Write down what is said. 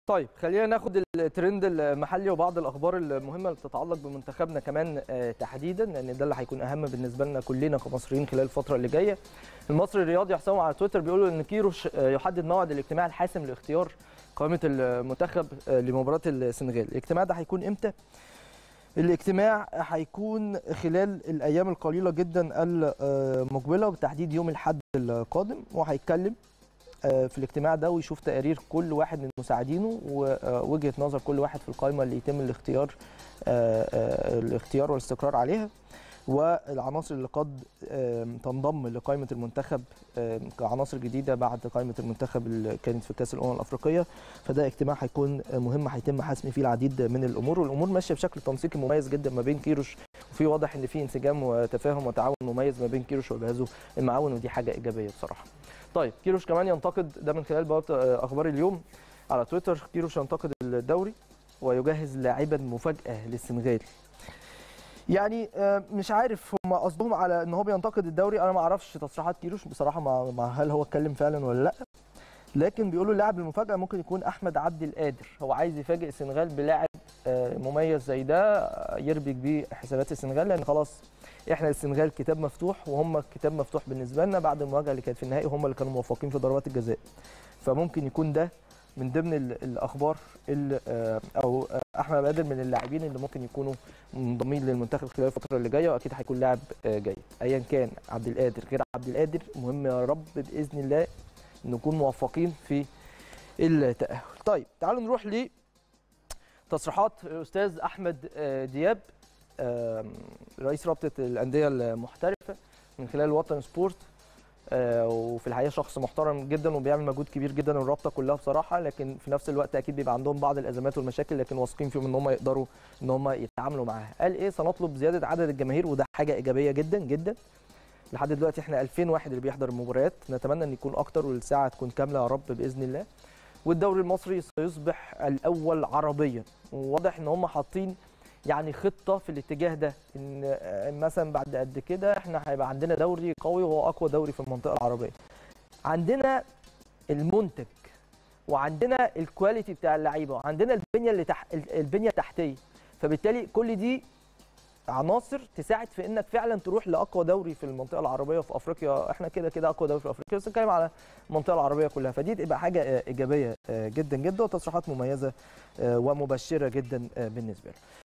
طيب خلينا ناخد الترند المحلي وبعض الاخبار المهمه اللي تتعلق بمنتخبنا كمان آه، تحديدا لان ده اللي هيكون اهم بالنسبه لنا كلنا كمصريين خلال الفتره اللي جايه. المصري الرياضي حسام على تويتر بيقولوا ان كيروش آه، يحدد موعد الاجتماع الحاسم لاختيار قائمه المنتخب آه، لمباراه السنغال. الاجتماع ده هيكون امتى؟ الاجتماع هيكون خلال الايام القليله جدا المقبله وبالتحديد يوم الاحد القادم وهيتكلم آه، في الاجتماع ده ويشوف تقارير كل واحد من مساعدينه ووجهه نظر كل واحد في القائمه اللي يتم الاختيار آه، آه، الاختيار والاستقرار عليها والعناصر اللي قد آم، تنضم لقائمه المنتخب آم، كعناصر جديده بعد قائمه المنتخب اللي كانت في كاس الامم الافريقيه فده اجتماع هيكون مهم هيتم حسم فيه العديد من الامور والامور ماشيه بشكل تنسيقي مميز جدا ما بين كيروش وفي واضح ان في انسجام وتفاهم وتعاون مميز ما بين كيروش وجهازه المعاون ودي حاجه ايجابيه بصراحه. طيب كيروش كمان ينتقد ده من خلال بوابه آه، اخبار اليوم على تويتر كيروش ينتقد الدوري ويجهز لاعبا مفاجاه للسنغال. يعني آه، مش عارف هم قصدهم على ان هو بينتقد الدوري انا ما اعرفش تصريحات كيروش بصراحه ما ما هل هو اتكلم فعلا ولا لا لكن بيقولوا اللاعب المفاجاه ممكن يكون احمد عبد القادر هو عايز يفاجئ السنغال بلاعب آه، مميز زي ده آه، يربك بيه حسابات السنغال لان خلاص احنا السنغال كتاب مفتوح وهم كتاب مفتوح بالنسبه لنا بعد المواجهه اللي كانت في النهائي وهم اللي كانوا موفقين في ضربات الجزاء فممكن يكون ده من ضمن ال- الاخبار اللي آه، او آه، احمد عبد القادر من اللاعبين اللي ممكن يكونوا منضمين للمنتخب خلال الفتره اللي جايه واكيد هيكون لاعب آه، جيد ايا كان عبد القادر غير عبد القادر مهم يا رب باذن الله نكون موفقين في التاهل طيب تعالوا نروح ل تصريحات الاستاذ احمد آه، دياب آم، رئيس رابطه الانديه المحترفه من خلال وطن سبورت آه، وفي الحقيقه شخص محترم جدا وبيعمل مجهود كبير جدا الرابطه كلها بصراحه لكن في نفس الوقت اكيد بيبقى عندهم بعض الازمات والمشاكل لكن واثقين فيهم ان هم يقدروا ان هم يتعاملوا معاها قال ايه سنطلب زياده عدد الجماهير وده حاجه ايجابيه جدا جدا لحد دلوقتي احنا 2000 واحد اللي بيحضر المباريات نتمنى ان يكون اكتر والساعه تكون كامله يا رب باذن الله والدوري المصري سيصبح الاول عربيا وواضح ان هم حاطين يعني خطه في الاتجاه ده ان آه، مثلا بعد قد كده احنا هيبقى عندنا دوري قوي وهو اقوى دوري في المنطقه العربيه عندنا المنتج وعندنا الكواليتي بتاع اللعيبه وعندنا البنيه اللي تح... البنيه التحتيه فبالتالي كل دي عناصر تساعد في انك فعلا تروح لاقوى دوري في المنطقه العربيه في افريقيا احنا كده كده اقوى دوري في افريقيا بس نتكلم على المنطقه العربيه كلها فدي تبقى حاجه آه، ايجابيه آه، جدا جدا وتصريحات مميزه آه، ومبشره جدا آه، بالنسبه له